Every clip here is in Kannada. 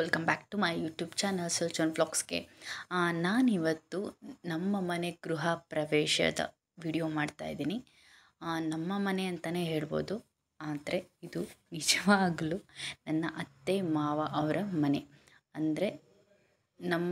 Welcome back to my YouTube channel ಸುಲ್ಚನ್ ವ್ಲಾಗ್ಸ್ಗೆ ನಾನಿವತ್ತು ನಮ್ಮ ಮನೆ ಗೃಹ ಪ್ರವೇಶದ ವಿಡಿಯೋ ಮಾಡ್ತಾ ಇದ್ದೀನಿ ನಮ್ಮ ಮನೆ ಅಂತಲೇ ಹೇಳ್ಬೋದು ಆದರೆ ಇದು ನಿಜವಾಗಲೂ ನನ್ನ ಅತ್ತೆ ಮಾವ ಅವರ ಮನೆ ಅಂದರೆ ನಮ್ಮ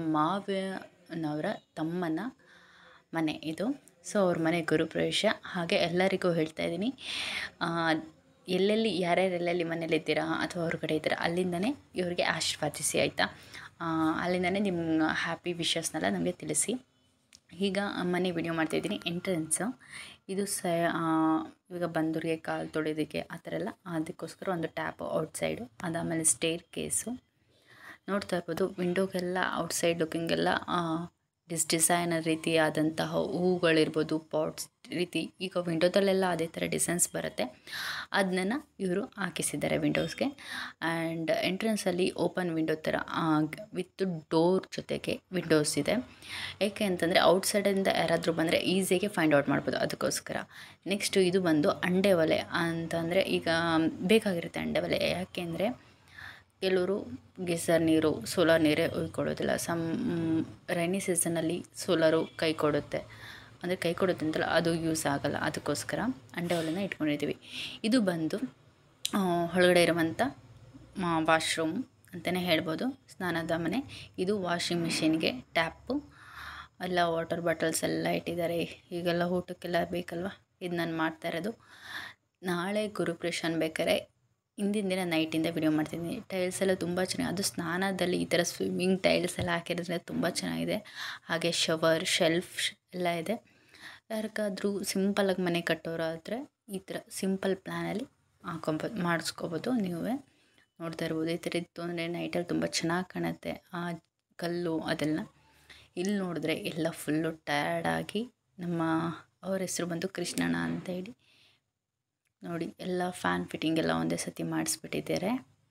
ಮಾವನವರ ತಮ್ಮನ ಮನೆ ಇದು ಸೊ ಅವ್ರ ಮನೆ ಗುರುಪ್ರವೇಶ ಹಾಗೆ ಎಲ್ಲರಿಗೂ ಹೇಳ್ತಾ ಇದ್ದೀನಿ ಎಲ್ಲೆಲ್ಲಿ ಯಾರ್ಯಾರು ಎಲ್ಲೆಲ್ಲಿ ಮನೇಲಿದ್ದೀರಾ ಅಥವಾ ಹೊರಗಡೆ ಇದ್ದೀರಾ ಅಲ್ಲಿಂದನೇ ಇವರಿಗೆ ಆಶೀರ್ವಾದಿಸಿ ಆಯಿತಾ ಅಲ್ಲಿಂದನೇ ನಿಮ್ಮ ಹ್ಯಾಪಿ ವಿಶಸ್ನೆಲ್ಲ ನಮಗೆ ತಿಳಿಸಿ ಈಗ ಮನೆ ವಿಡಿಯೋ ಮಾಡ್ತಾಯಿದ್ದೀನಿ ಎಂಟ್ರೆನ್ಸು ಇದು ಸ ಇವಾಗ ಬಂದವ್ರಿಗೆ ಕಾಲು ತೊಳೆಯೋದಕ್ಕೆ ಆ ಥರ ಎಲ್ಲ ಅದಕ್ಕೋಸ್ಕರ ಒಂದು ಟ್ಯಾಪು ಔಟ್ಸೈಡು ಅದಾದಮೇಲೆ ಸ್ಟೇರ್ ಕೇಸು ನೋಡ್ತಾ ಇರ್ಬೋದು ವಿಂಡೋಗೆಲ್ಲ ಔಟ್ಸೈಡ್ ಲುಕಿಂಗೆಲ್ಲ ಡಿಸ್ ಡಿಸೈನರ್ ರೀತಿಯಾದಂತಹ ಹೂಗಳಿರ್ಬೋದು ಪಾಟ್ಸ್ ರೀತಿ ಈಗ ವಿಂಡೋದಲ್ಲೆಲ್ಲ ಅದೇ ಥರ ಡಿಸೈನ್ಸ್ ಬರುತ್ತೆ ಅದನ್ನ ಇವರು ಹಾಕಿಸಿದ್ದಾರೆ ವಿಂಡೋಸ್ಗೆ ಆ್ಯಂಡ್ ಎಂಟ್ರೆನ್ಸಲ್ಲಿ ಓಪನ್ ವಿಂಡೋ ಥರ ವಿತ್ ಡೋರ್ ಜೊತೆಗೆ ವಿಂಡೋಸ್ ಇದೆ ಏಕೆ ಅಂತಂದರೆ ಔಟ್ಸೈಡಿಂದ ಯಾರಾದರೂ ಬಂದರೆ ಈಸಿಯಾಗಿ ಫೈಂಡ್ ಔಟ್ ಮಾಡ್ಬೋದು ಅದಕ್ಕೋಸ್ಕರ ನೆಕ್ಸ್ಟು ಇದು ಬಂದು ಅಂಡೆ ಒಲೆ ಅಂತಂದರೆ ಈಗ ಬೇಕಾಗಿರುತ್ತೆ ಅಂಡೆ ಒಲೆ ಯಾಕೆಂದರೆ ಕೆಲವರು ಗೀಸರ್ ನೀರು ಸೋಲಾರ್ ನೀರೇ ಉಯ್ಕೊಳ್ಳೋದಿಲ್ಲ ಸಮ್ ರೈನಿ ಸೀಸನಲ್ಲಿ ಸೋಲಾರು ಕೈ ಕೊಡುತ್ತೆ ಅಂದರೆ ಕೈ ಕೊಡುತ್ತೆ ಅಂತಲ್ಲ ಅದು ಯೂಸ್ ಆಗೋಲ್ಲ ಅದಕ್ಕೋಸ್ಕರ ಅಂಡೆ ಒಲೆನ ಇಟ್ಕೊಂಡಿದ್ದೀವಿ ಇದು ಬಂದು ಒಳಗಡೆ ಇರುವಂಥ ವಾಶ್ರೂಮ್ ಅಂತಲೇ ಹೇಳ್ಬೋದು ಸ್ನಾನದ ಮನೆ ಇದು ವಾಷಿಂಗ್ ಮಿಷಿನ್ಗೆ ಟ್ಯಾಪು ಎಲ್ಲ ವಾಟರ್ ಬಾಟಲ್ಸ್ ಎಲ್ಲ ಇಟ್ಟಿದ್ದಾರೆ ಈಗೆಲ್ಲ ಊಟಕ್ಕೆಲ್ಲ ಬೇಕಲ್ವ ಇದು ನಾನು ಮಾಡ್ತಾ ಇರೋದು ನಾಳೆ ಗುರುಪ್ರೇಷನ್ ಬೇಕಾದ್ರೆ ಹಿಂದಿನ ದಿನ ನೈಟಿಂದ ವಿಡಿಯೋ ಮಾಡ್ತಿದ್ದೀನಿ ಟೈಲ್ಸ್ ಎಲ್ಲ ತುಂಬ ಚೆನ್ನಾಗಿ ಅದು ಸ್ನಾನದಲ್ಲಿ ಈ ಥರ ಸ್ವಿಮ್ಮಿಂಗ್ ಟೈಲ್ಸ್ ಎಲ್ಲ ಹಾಕಿರೋದ್ರಿಂದ ತುಂಬ ಚೆನ್ನಾಗಿದೆ ಹಾಗೆ ಶವರ್ ಶೆಲ್ಫ್ ಎಲ್ಲ ಇದೆ ಯಾರಿಗಾದ್ರೂ ಸಿಂಪಲಾಗಿ ಮನೆ ಕಟ್ಟೋರಾದರೆ ಈ ಥರ ಸಿಂಪಲ್ ಪ್ಲ್ಯಾನಲ್ಲಿ ಹಾಕೊಬೋದು ಮಾಡಿಸ್ಕೋಬೋದು ನೀವೇ ನೋಡ್ತಾ ಇರ್ಬೋದು ಈ ಥರ ಇತ್ತು ಅಂದರೆ ನೈಟಲ್ಲಿ ತುಂಬ ಚೆನ್ನಾಗಿ ಕಾಣುತ್ತೆ ಆ ಕಲ್ಲು ಅದೆಲ್ಲ ಇಲ್ಲಿ ನೋಡಿದ್ರೆ ಎಲ್ಲ ಫುಲ್ಲು ಟಯರ್ಡಾಗಿ ನಮ್ಮ ಅವ್ರ ಹೆಸರು ಬಂದು ಕೃಷ್ಣಣ್ಣ ಅಂತ ಹೇಳಿ ನೋಡಿ ಎಲ್ಲ ಫ್ಯಾನ್ ಫಿಟ್ಟಿಂಗ್ ಎಲ್ಲ ಒಂದೇ ಸತಿ ಮಾಡಿಸ್ಬಿಟ್ಟಿದ್ದಾರೆ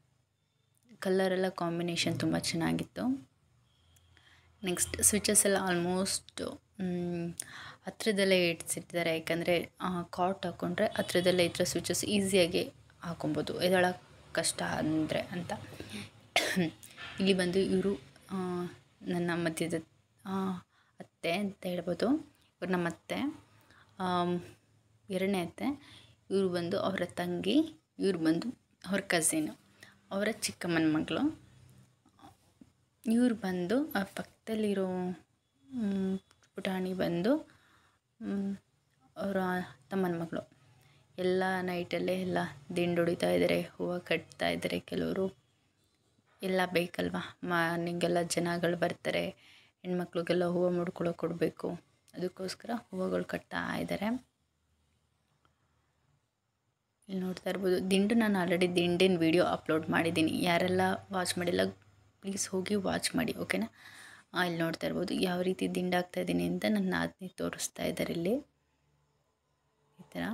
ಕಲರೆಲ್ಲ ಕಾಂಬಿನೇಷನ್ ತುಂಬ ಚೆನ್ನಾಗಿತ್ತು ನೆಕ್ಸ್ಟ್ ಸ್ವಿಚಸ್ ಎಲ್ಲ ಆಲ್ಮೋಸ್ಟ್ ಹತ್ರದಲ್ಲೇ ಇಡ್ಸಿಟ್ಟಿದ್ದಾರೆ ಯಾಕಂದರೆ ಕಾಟ್ ಹಾಕ್ಕೊಂಡ್ರೆ ಹತ್ರದಲ್ಲೇ ಇದ್ರೆ ಸ್ವಿಚಸ್ ಈಸಿಯಾಗಿ ಹಾಕೊಬೋದು ಎದೊಳಗೆ ಕಷ್ಟ ಅಂದರೆ ಅಂತ ಇಲ್ಲಿ ಬಂದು ಇವರು ನನ್ನ ಮಧ್ಯದ ಅತ್ತೆ ಅಂತ ಹೇಳ್ಬೋದು ಇವ್ರು ನಮ್ಮ ಅತ್ತೆ ಎರಡನೇ ಅತ್ತೆ ಇವ್ರು ಬಂದು ಅವರ ತಂಗಿ ಇವ್ರು ಬಂದು ಅವ್ರ ಕಝಿನು ಅವರ ಚಿಕ್ಕಮ್ಮನ ಮಗಳು ಇವ್ರು ಬಂದು ಆ ಪಕ್ಕದಲ್ಲಿರೋ ಪುಟಾಣಿ ಬಂದು ಅವರ ತಮ್ಮನ ಮಗಳು ಎಲ್ಲ ನೈಟಲ್ಲೇ ಎಲ್ಲ ದಿಂಡು ಹೊಡಿತಾ ಇದ್ದಾರೆ ಹೂವು ಕಟ್ತಾ ಇದ್ದಾರೆ ಕೆಲವರು ಎಲ್ಲ ಬೇಕಲ್ವ ಮನೆಗೆಲ್ಲ ಜನಗಳು ಬರ್ತಾರೆ ಹೆಣ್ಮಕ್ಳಿಗೆಲ್ಲ ಹೂವು ಮುಡ್ಕೊಳ್ಳೋಕೆ ಕೊಡಬೇಕು ಅದಕ್ಕೋಸ್ಕರ ಹೂವುಗಳು ಕಟ್ತಾ ಇದ್ದಾರೆ ಇಲ್ಲಿ ನೋಡ್ತಾ ಇರ್ಬೋದು ದಿಂಡು ನಾನು ಆಲ್ರೆಡಿ ದಿಂಡಿನ ವೀಡಿಯೋ ಅಪ್ಲೋಡ್ ಮಾಡಿದ್ದೀನಿ ಯಾರೆಲ್ಲ ವಾಚ್ ಮಾಡಿಲ್ಲ ಪ್ಲೀಸ್ ಹೋಗಿ ವಾಚ್ ಮಾಡಿ ಓಕೆನಾ ಇಲ್ಲಿ ನೋಡ್ತಾ ಇರ್ಬೋದು ಯಾವ ರೀತಿ ದಿಂಡು ಹಾಕ್ತಾ ಇದ್ದೀನಿ ಅಂತ ನನ್ನ ನಾದಿನಿ ತೋರಿಸ್ತಾ ಇದ್ದಾರೆ ಇಲ್ಲಿ ಈ ಥರ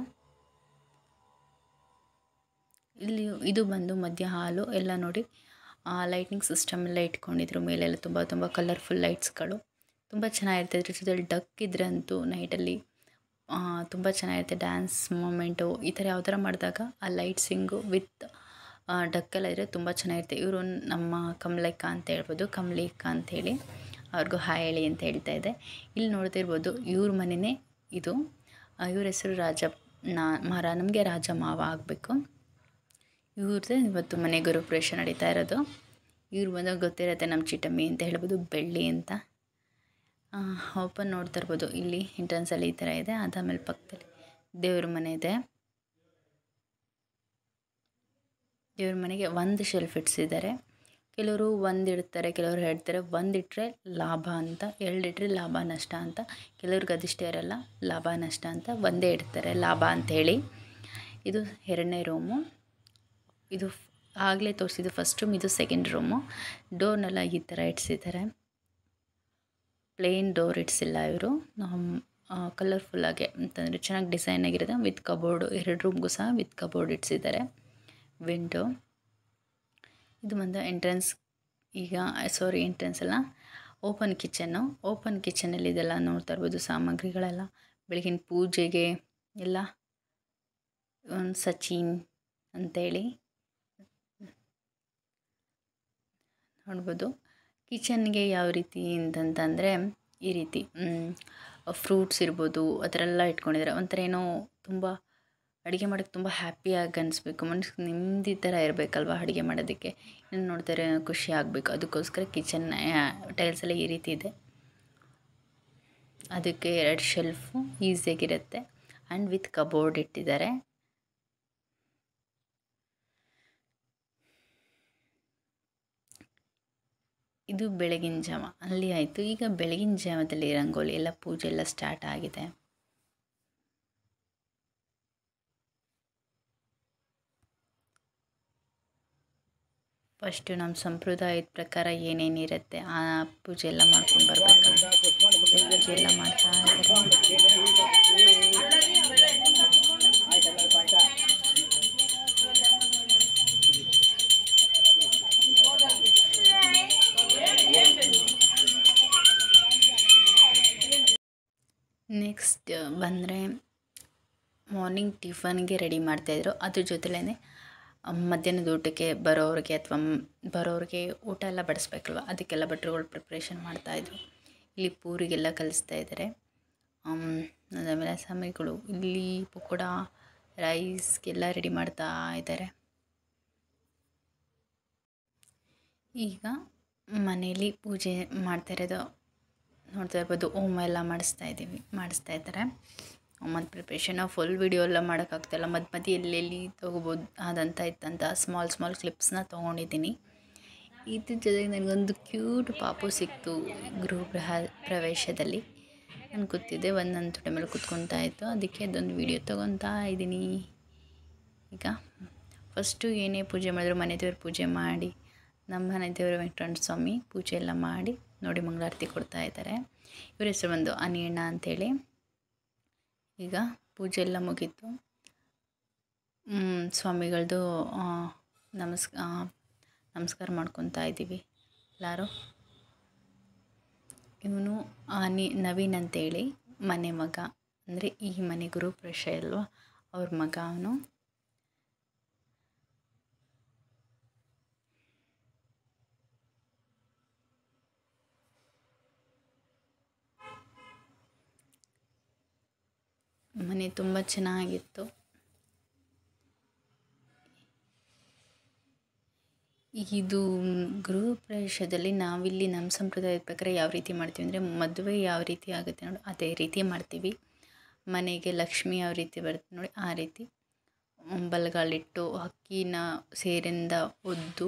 ಇಲ್ಲಿ ಇದು ಬಂದು ಮಧ್ಯ ಹಾಲು ಎಲ್ಲ ನೋಡಿ ಲೈಟಿಂಗ್ ಸಿಸ್ಟಮ್ ಎಲ್ಲ ಇಟ್ಕೊಂಡಿದ್ರು ಮೇಲೆಲ್ಲ ತುಂಬ ತುಂಬ ಕಲರ್ಫುಲ್ ಲೈಟ್ಸ್ಗಳು ತುಂಬ ಚೆನ್ನಾಗಿರುತ್ತೆ ಇದ್ರ ಜೊತೆಲಿ ಡಕ್ ಇದ್ರೆ ಅಂತೂ ನೈಟಲ್ಲಿ ತುಂಬ ಚೆನ್ನಾಗಿರುತ್ತೆ ಡ್ಯಾನ್ಸ್ ಮೂಮೆಂಟು ಈ ಥರ ಯಾವ ಥರ ಮಾಡಿದಾಗ ಆ ಲೈಟ್ಸಿಂಗು ವಿತ್ ಡಕ್ಕೆಲ್ಲ ಇದ್ದರೆ ತುಂಬ ಚೆನ್ನಾಗಿರುತ್ತೆ ಇವರು ನಮ್ಮ ಕಮಲಕ್ಕ ಅಂತ ಹೇಳ್ಬೋದು ಕಮಲಿಕ ಅಂಥೇಳಿ ಅವ್ರಿಗೂ ಹಾಯ್ ಹೇಳಿ ಅಂತ ಹೇಳ್ತಾ ಇದೆ ಇಲ್ಲಿ ನೋಡ್ತಿರ್ಬೋದು ಇವ್ರ ಮನೆಯೇ ಇದು ಇವ್ರ ಹೆಸರು ರಾಜ ನಾ ಮಾರ ನಮಗೆ ರಾಜ ಮಾವ ಆಗಬೇಕು ಇವ್ರದ್ದೇ ಇವತ್ತು ಮನೆ ಗುರುಪ್ರೇಷ ನಡೀತಾ ಇರೋದು ಇವ್ರು ಬಂದಾಗ ಗೊತ್ತಿರುತ್ತೆ ನಮ್ಮ ಚಿಟ್ಟಮ್ಮಿ ಅಂತ ಹೇಳ್ಬೋದು ಬೆಳ್ಳಿ ಅಂತ ಓಪನ್ ನೋಡ್ತಾ ಇರ್ಬೋದು ಇಲ್ಲಿ ಎಂಟ್ರೆನ್ಸಲ್ಲಿ ಈ ಥರ ಇದೆ ಅದಾದಮೇಲೆ ಪಕ್ಕದಲ್ಲಿ ದೇವ್ರ ಮನೆ ಇದೆ ದೇವ್ರ ಮನೆಗೆ ಒಂದು ಶೆಲ್ಫ್ ಇಡ್ಸಿದ್ದಾರೆ ಕೆಲವರು ಒಂದು ಇಡ್ತಾರೆ ಕೆಲವರು ಹೇಳ್ತಾರೆ ಒಂದು ಇಟ್ಟರೆ ಲಾಭ ಅಂತ ಎರಡು ಇಟ್ಟರೆ ಲಾಭ ನಷ್ಟ ಅಂತ ಕೆಲವ್ರಿಗೆ ಅದಿಷ್ಟೇ ಇರಲ್ಲ ಲಾಭ ನಷ್ಟ ಅಂತ ಒಂದೇ ಇಡ್ತಾರೆ ಲಾಭ ಅಂಥೇಳಿ ಇದು ಎರಡನೇ ರೂಮು ಇದು ಆಗಲೇ ತೋರಿಸಿದ್ದು ಫಸ್ಟ್ ರೂಮ್ ಇದು ಸೆಕೆಂಡ್ ರೂಮು ಡೋರ್ನೆಲ್ಲ ಈ ಥರ ಇಡ್ಸಿದ್ದಾರೆ ಪ್ಲೇನ್ ಡೋರ್ ಇಡ್ಸಿಲ್ಲ ಇವರು ಕಲರ್ಫುಲ್ಲಾಗೆ ಅಂತಂದರೆ ಚೆನ್ನಾಗಿ ಡಿಸೈನ್ ಆಗಿರೋದು ವಿತ್ ಕಬೋರ್ಡು ಎರಡು ರೂಮ್ಗೂ ಸಹ ವಿತ್ ಕಬೋರ್ಡ್ ಇಡ್ಸಿದ್ದಾರೆ ವಿಂಡೋ ಇದು ಬಂದು ಎಂಟ್ರೆನ್ಸ್ ಈಗ ಸಾರಿ ಎಂಟ್ರೆನ್ಸ್ ಅಲ್ಲ ಓಪನ್ ಕಿಚನ್ನು ಓಪನ್ ಕಿಚನಲ್ಲಿ ಇದೆಲ್ಲ ನೋಡ್ತಾ ಇರ್ಬೋದು ಸಾಮಗ್ರಿಗಳೆಲ್ಲ ಬೆಳಗಿನ ಪೂಜೆಗೆ ಎಲ್ಲ ಸಚಿನ್ ಅಂತೇಳಿ ನೋಡ್ಬೋದು ಕಿಚನ್ಗೆ ಯಾವ ರೀತಿ ಅಂತಂತಂದರೆ ಈ ರೀತಿ ಫ್ರೂಟ್ಸ್ ಇರ್ಬೋದು ಆ ಥರ ಎಲ್ಲ ಇಟ್ಕೊಂಡಿದ್ದಾರೆ ಒಂಥರ ಏನೋ ತುಂಬ ಅಡುಗೆ ಮಾಡೋಕ್ಕೆ ತುಂಬ ಹ್ಯಾಪಿಯಾಗಿ ಅನಿಸ್ಬೇಕು ಮನ್ಸಿಗೆ ನೆಮ್ಮದಿ ಥರ ಇರಬೇಕಲ್ವ ಅಡುಗೆ ಮಾಡೋದಕ್ಕೆ ಇನ್ನು ನೋಡ್ತಾರೆ ಖುಷಿ ಆಗಬೇಕು ಅದಕ್ಕೋಸ್ಕರ ಕಿಚನ್ ಟೈಲ್ಸ್ ಎಲ್ಲ ಈ ರೀತಿ ಇದೆ ಅದಕ್ಕೆ ಎರಡು ಶೆಲ್ಫು ಈಸಿಯಾಗಿರುತ್ತೆ ಆ್ಯಂಡ್ ವಿತ್ ಕಬೋರ್ಡ್ ಇಟ್ಟಿದ್ದಾರೆ ಇದು ಬೆಳಗಿನ ಜಾವ ಅಲ್ಲಿ ಆಯಿತು ಈಗ ಬೆಳಗಿನ ಜಾವದಲ್ಲಿ ರಂಗೋಲಿ ಎಲ್ಲ ಪೂಜೆ ಎಲ್ಲ ಸ್ಟಾರ್ಟ್ ಆಗಿದೆ ಫಸ್ಟು ನಮ್ಮ ಸಂಪ್ರದಾಯದ ಪ್ರಕಾರ ಏನೇನಿರುತ್ತೆ ಆ ಪೂಜೆ ಎಲ್ಲ ಮಾಡ್ಕೊಂಡು ಬರಬೇಕಲ್ಲ ಪೂಜೆ ಎಲ್ಲ ಮಾಡ್ತಾ ಇದ್ದಾರೆ ನೆಕ್ಸ್ಟ್ ಬಂದರೆ ಮಾರ್ನಿಂಗ್ ಟಿಫನ್ಗೆ ರೆಡಿ ಮಾಡ್ತಾಯಿದ್ರು ಅದ್ರ ಜೊತೆಲೇ ಮಧ್ಯಾಹ್ನದ ಊಟಕ್ಕೆ ಬರೋರಿಗೆ ಅಥವಾ ಬರೋರಿಗೆ ಊಟ ಎಲ್ಲ ಬಡಿಸ್ಬೇಕಲ್ವ ಅದಕ್ಕೆಲ್ಲ ಭಟ್ರುಗಳು ಪ್ರಿಪ್ರೇಷನ್ ಮಾಡ್ತಾಯಿದ್ರು ಇಲ್ಲಿ ಪೂರಿಗೆಲ್ಲ ಕಲಿಸ್ತಾ ಇದ್ದಾರೆ ಅದಾದಮೇಲೆ ಸ್ವಾಮಿಗಳು ಇಲ್ಲಿ ಪಕೋಡ ರೈಸ್ಗೆಲ್ಲ ರೆಡಿ ಮಾಡ್ತಾ ಇದ್ದಾರೆ ಈಗ ಮನೇಲಿ ಪೂಜೆ ಮಾಡ್ತಾ ಇರೋದು ನೋಡ್ತಾ ಇರ್ಬೋದು ಹೋಮ ಎಲ್ಲ ಮಾಡಿಸ್ತಾ ಇದ್ದೀವಿ ಮಾಡಿಸ್ತಾ ಇದ್ದಾರೆ ಹೋಮದ ಪ್ರಿಪ್ರೇಷನ್ ಫುಲ್ ವಿಡಿಯೋ ಎಲ್ಲ ಮಾಡೋಕ್ಕಾಗ್ತಾಯಿಲ್ಲ ಮಧ್ಯ ಮಧ್ಯೆ ಎಲ್ಲೆಲ್ಲಿ ತೊಗೋಬೋದು ಅದಂತ ಇತ್ತಂತ ಸ್ಮಾಲ್ ಸ್ಮಾಲ್ ಕ್ಲಿಪ್ಸ್ನ ತೊಗೊಂಡಿದ್ದೀನಿ ಇದ್ರ ಜೊತೆಗೆ ನನಗೊಂದು ಕ್ಯೂಟ್ ಪಾಪು ಸಿಕ್ತು ಗೃಹ ಪ್ರಹ ಪ್ರವೇಶದಲ್ಲಿ ನಾನು ಕೂತಿದ್ದೆ ಒಂದು ನನ್ನ ತೊಡೆ ಮೇಲೆ ಕೂತ್ಕೊತಾ ಇತ್ತು ಅದಕ್ಕೆ ಅದೊಂದು ವಿಡಿಯೋ ತೊಗೊತಾ ಇದ್ದೀನಿ ಈಗ ಫಸ್ಟು ಏನೇ ಪೂಜೆ ಮಾಡಿದ್ರು ಮನೆ ದೇವ್ರ ಪೂಜೆ ಮಾಡಿ ನಮ್ಮ ಮನೆ ದೇವರು ವೆಂಕಟರಮಣ ಸ್ವಾಮಿ ಪೂಜೆ ಎಲ್ಲ ಮಾಡಿ ನೋಡಿ ಮಂಗಳಾರತಿ ಕೊಡ್ತಾ ಇದ್ದಾರೆ ಇವ್ರ ಹೆಸರು ಬಂದು ಅನಿಯಣ್ಣ ಅಂಥೇಳಿ ಈಗ ಪೂಜೆ ಎಲ್ಲ ಮುಗೀತು ಸ್ವಾಮಿಗಳದ್ದು ನಮಸ್ ನಮಸ್ಕಾರ ಮಾಡ್ಕೊತಾ ಇದ್ದೀವಿ ಎಲ್ಲರೂ ಇವನು ನಿ ನವೀನ್ ಅಂತೇಳಿ ಮನೆ ಮಗ ಅಂದರೆ ಈ ಮನೆ ಗುರುಪ್ರವೇಶ ಅಲ್ವಾ ಅವ್ರ ಮಗ ಅವನು ಮನೆ ತುಂಬ ಚೆನ್ನಾಗಿತ್ತು ಇದು ಗೃಹ ಪ್ರವೇಶದಲ್ಲಿ ನಾವಿಲ್ಲಿ ನಮ್ಮ ಸಂಪ್ರದಾಯದ ಪ್ರಕಾರ ಯಾವ ರೀತಿ ಮಾಡ್ತೀವಿ ಅಂದರೆ ಮದುವೆ ಯಾವ ರೀತಿ ಆಗುತ್ತೆ ನೋಡಿ ಅದೇ ರೀತಿ ಮಾಡ್ತೀವಿ ಮನೆಗೆ ಲಕ್ಷ್ಮಿ ಯಾವ ರೀತಿ ಬರುತ್ತೆ ನೋಡಿ ಆ ರೀತಿ ಬಲಗಾಲಿಟ್ಟು ಅಕ್ಕಿನ ಸೇರಿಂದ ಒದ್ದು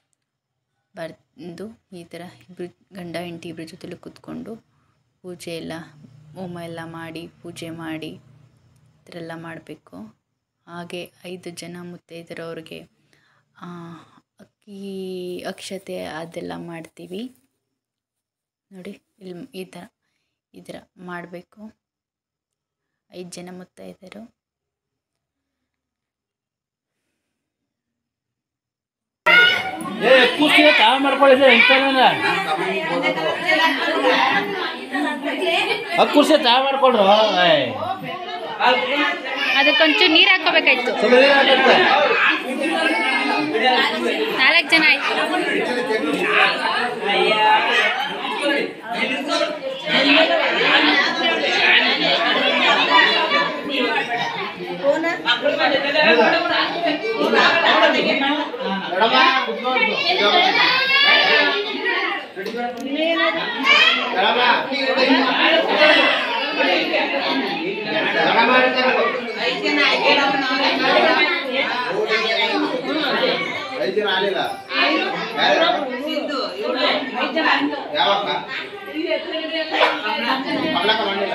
ಬರ್ದು ಈ ಥರ ಇಬ್ಬರು ಗಂಡ ಹೆಂಡತಿ ಇಬ್ಬರ ಜೊತೆಲೂ ಕೂತ್ಕೊಂಡು ಪೂಜೆ ಎಲ್ಲ ಹೋಮ ಎಲ್ಲ ಮಾಡಿ ಪೂಜೆ ಮಾಡಿ ಈ ಥರ ಎಲ್ಲ ಮಾಡಬೇಕು ಹಾಗೆ ಐದು ಜನ ಮುತ್ತೈದೆರವ್ರಿಗೆ ಅಕ್ಕಿ ಅಕ್ಷತೆ ಅದೆಲ್ಲ ಮಾಡ್ತೀವಿ ನೋಡಿ ಇಲ್ಲಿ ಈ ಥರ ಈ ಥರ ಮಾಡಬೇಕು ಐದು ಜನ ಮುತ್ತೈದರು ಏ ಕೂಸಿ ತಾವ ಮಾಡ್ಕೊಳ್ಳಿ ಇಂಥನ ಕುರ್ಸಿ ತಾವ ಮಾಡ್ಕೊಳ್ರು ಏಯ್. ಅದಕ್ಕೊಂಚೂರು ನೀರು ಹಾಕೋಬೇಕಾಯ್ತು ಸುಮ್ನೆ ಏನಾಗುತ್ತೆ? ನಾಲ್ಕು ಜನ ಆಯ್ತು ಐದು ದಿನ ಆಗಲಿಲ್ಲ ಯಾವಾಗ ಮಗ್ಳಕ್ಕ ಮಾಡಿಲ್ಲ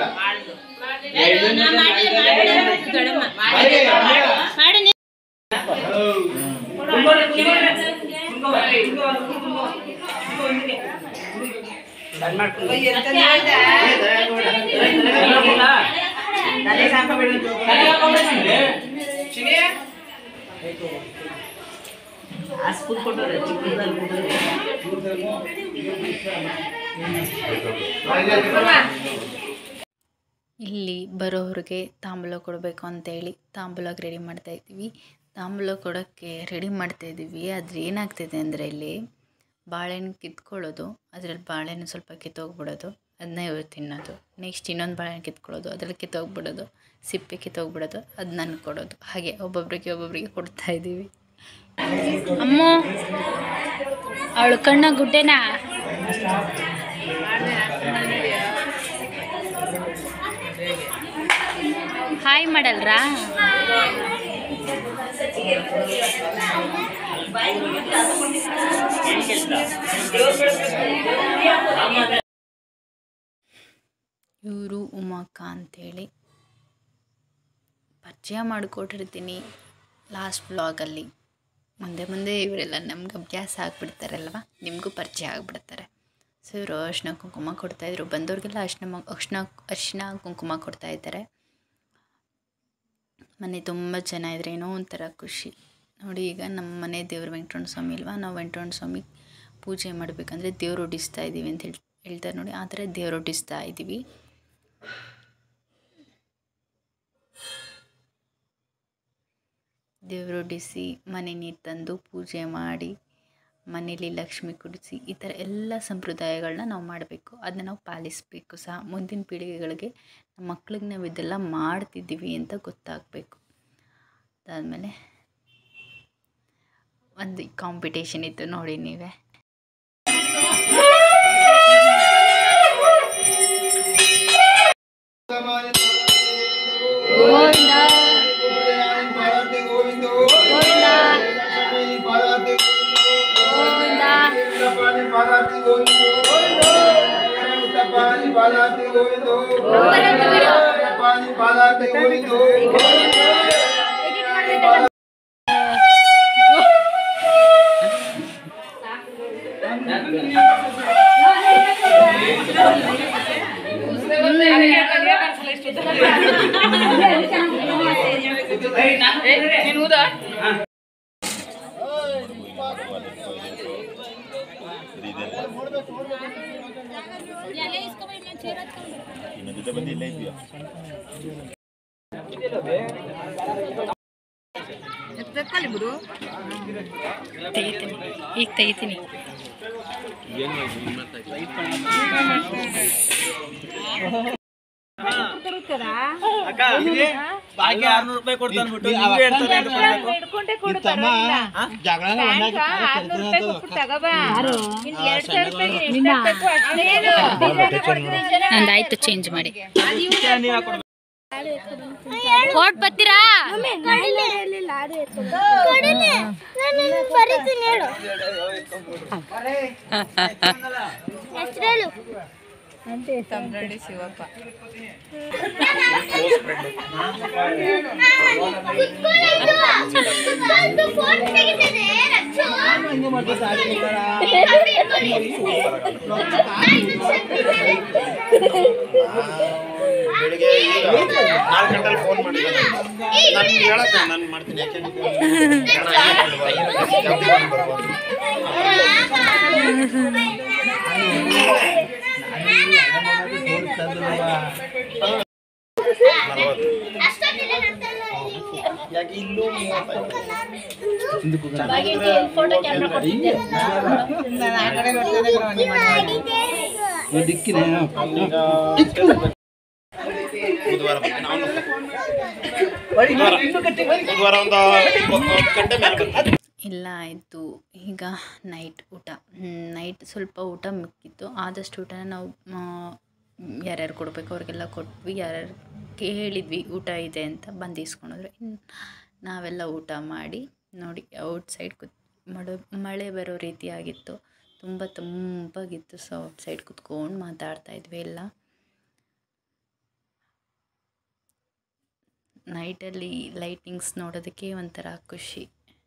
ಇಲ್ಲಿ ಬರೋರಿಗೆ ತಾಂಬೂಲ ಕೊಡಬೇಕು ಅಂತೇಳಿ ತಾಂಬೂಲಕ್ಕೆ ರೆಡಿ ಮಾಡ್ತಾಯಿದ್ದೀವಿ ತಾಂಬೂಲ ಕೊಡೋಕ್ಕೆ ರೆಡಿ ಮಾಡ್ತಾಯಿದ್ದೀವಿ ಆದರೆ ಏನಾಗ್ತಿದೆ ಅಂದರೆ ಇಲ್ಲಿ ಬಾಳೆಹಣ್ಣು ಕಿತ್ಕೊಳ್ಳೋದು ಅದರಲ್ಲಿ ಬಾಳೆಹಣ್ಣು ಸ್ವಲ್ಪ ಕಿತ್ತೋಗ್ಬಿಡೋದು ಅದನ್ನ ಇವ್ರು ತಿನ್ನೋದು ನೆಕ್ಸ್ಟ್ ಇನ್ನೊಂದು ಬಾಳೆಹಣ್ಣು ಕಿತ್ಕೊಳ್ಳೋದು ಅದರಲ್ಲಿ ಕಿತ್ತೋಗ್ಬಿಡೋದು ಸಿಪ್ಪೆ ಕಿತ್ತೋಗ್ಬಿಡೋದು ಅದು ನನಗೆ ಕೊಡೋದು ಹಾಗೆ ಒಬ್ಬೊಬ್ಬರಿಗೆ ಒಬ್ಬೊಬ್ಬರಿಗೆ ಕೊಡ್ತಾ ಇದ್ದೀವಿ ಅಮ್ಮು ಅವಳು ಕಣ್ಣ ಗುಡ್ಡೆನಾ ಹಾಯ್ ಮಾಡಲ್ರಾ ಇವರು ಉಮಾಕ ಅಂತೇಳಿ ಪರಿಚಯ ಮಾಡಿಕೊಟ್ಟಿರ್ತೀನಿ ಲಾಸ್ಟ್ ವ್ಲಾಗಲ್ಲಿ ಮುಂದೆ ಮುಂದೆ ಇವರೆಲ್ಲ ನಮ್ಗೆ ಅಭ್ಯಾಸ ಆಗಿಬಿಡ್ತಾರಲ್ವ ನಿಮಗೂ ಪರಿಚಯ ಆಗಿಬಿಡ್ತಾರೆ ಸೊ ಇವರು ಅರ್ಶಿನ ಕುಂಕುಮ ಕೊಡ್ತಾಯಿದ್ರು ಬಂದವ್ರಿಗೆಲ್ಲ ಅರ್ಶಿನ ಅರ್ಶಿನ ಅರ್ಶಿನ ಕುಂಕುಮ ಕೊಡ್ತಾ ಇದ್ದಾರೆ ಮನೆ ತುಂಬ ಜನ ಇದ್ರೆ ಏನೋ ಒಂಥರ ಖುಷಿ ನೋಡಿ ಈಗ ನಮ್ಮ ಮನೆ ದೇವ್ರು ವೆಂಕಟರಮಣ ಸ್ವಾಮಿ ಇಲ್ವಾ ನಾವು ವೆಂಕಟರಮಣ ಸ್ವಾಮಿ ಪೂಜೆ ಮಾಡಬೇಕಂದ್ರೆ ದೇವ್ರು ಒಡಿಸ್ತಾ ಇದ್ದೀವಿ ಅಂತ ಹೇಳಿ ಹೇಳ್ತಾರೆ ನೋಡಿ ಆ ಥರ ದೇವ್ರು ಒಡಿಸ್ತಾ ಇದ್ದೀವಿ ದೇವರೊಡಿಸಿ ಮನೆ ನೀರು ತಂದು ಪೂಜೆ ಮಾಡಿ ಮನೇಲಿ ಲಕ್ಷ್ಮಿ ಕುಡಿಸಿ ಈ ಥರ ಎಲ್ಲ ಸಂಪ್ರದಾಯಗಳನ್ನ ನಾವು ಮಾಡಬೇಕು ಅದನ್ನ ನಾವು ಪಾಲಿಸಬೇಕು ಸಹ ಮುಂದಿನ ಪೀಳಿಗೆಗಳಿಗೆ ನಮ್ಮ ಮಕ್ಳಿಗೆ ನಾವು ಇದೆಲ್ಲ ಮಾಡ್ತಿದ್ದೀವಿ ಅಂತ ಗೊತ್ತಾಗಬೇಕು ಅದಾದಮೇಲೆ ಒಂದು ಕಾಂಪಿಟೇಷನ್ ಇತ್ತು ನೋಡಿ ನೀವೇ ತೆಗಿತೀನಿ ಈಗ ತೆಗಿತೀನಿ ಬಾಕಿ ಆರ್ನೂರು ರೂಪಾಯಿ ಕೊಡ್ತು ಅಂದ್ಬಿಟ್ಟು ನಿಮ್ಗೆ ಹೇಳ್ತಾರೆ ಅಂತ ಕೊಡ್ಬೇಕು. ನಂದಾಯ್ತು ಚೇಂಜ್ ಮಾಡಿ ನೀವ್ ಹಾಕೊಡ್ಬೇಕು. ಓಟ್ ಬರ್ತೀರಾ ಬೆಳಿಗ್ಗೆ ಈಗ ನಾಲ್ಕು ಗಂಟೆಲಿ ಫೋನ್ ಮಾಡಿದ್ದಾನೆ ನಾನು ಹೇಳಕ್ಕೆ ನಾನು ಮಾಡ್ತೀನಿ ಯಾಕೆಂದ್ರೆ ಯಾಕೆ ಇಲ್ಲೂ ಫೋಟೋ ಕ್ಯಾಮ್ರಾ ಕೊಡ್ತಿದ್ದೆ ಬುಧವಾರ ಬರ್ತೀನಿ ಅವನು ಬುಧವಾರ ಒಂದು ಒಂಬತ್ತು ಗಂಟೆ ಮೇಲೆ ಬರ್ತೀನಿ ಇಲ್ಲ ಆಯಿತು ಈಗ ನೈಟ್ ಊಟ ನೈಟ್ ಸ್ವಲ್ಪ ಊಟ ಮಿಕ್ಕಿತ್ತು ಆದಷ್ಟು ಊಟನ ನಾವು ಯಾರ್ಯಾರು ಕೊಡಬೇಕು ಅವ್ರಿಗೆಲ್ಲ ಕೊಟ್ವಿ ಯಾರ್ಯಾರು ಹೇಳಿದ್ವಿ ಊಟ ಇದೆ ಅಂತ ಬಂದು ಇಸ್ಕೊಂಡೋದ್ರು ಇನ್ನು ನಾವೆಲ್ಲ ಊಟ ಮಾಡಿ ನೋಡಿ ಔಟ್ ಸೈಡ್ ಕೂತ್ ಮಳೆ ಮಳೆ ಬರೋ ರೀತಿ ಆಗಿತ್ತು ತುಂಬ ತಂಪಾಗಿತ್ತು ಸೊ ಔಟ್ ಸೈಡ್ ಕುತ್ಕೊಂಡು ಮಾತಾಡ್ತಾ ಇದ್ವಿ ಎಲ್ಲ ನೈಟಲ್ಲಿ ಲೈಟಿಂಗ್ಸ್ ನೋಡೋದಕ್ಕೆ ಒಂಥರ ಖುಷಿ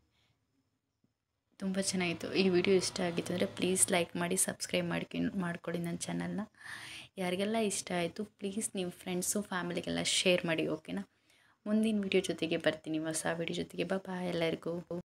ತುಂಬ ಚೆನ್ನಾಗಿತ್ತು ಈ ವಿಡಿಯೋ ಇಷ್ಟ ಆಗಿತ್ತು ಅಂದರೆ ಪ್ಲೀಸ್ ಲೈಕ್ ಮಾಡಿ ಸಬ್ಸ್ಕ್ರೈಬ್ ಮಾಡ್ಕೊ ಮಾಡ್ಕೊಳ್ಳಿ ನನ್ನ ಚಾನಲ್ನ ಯಾರಿಗೆಲ್ಲ ಇಷ್ಟ ಆಯಿತು ಪ್ಲೀಸ್ ನೀವು ಫ್ರೆಂಡ್ಸು ಫ್ಯಾಮಿಲಿಗೆಲ್ಲ ಶೇರ್ ಮಾಡಿ ಓಕೆನಾ ಮುಂದಿನ ವಿಡಿಯೋ ಜೊತೆಗೆ ಬರ್ತೀನಿ ಹೊಸ ವಿಡಿಯೋ ಜೊತೆಗೆ ಬಾ ಎಲ್ಲರಿಗೂ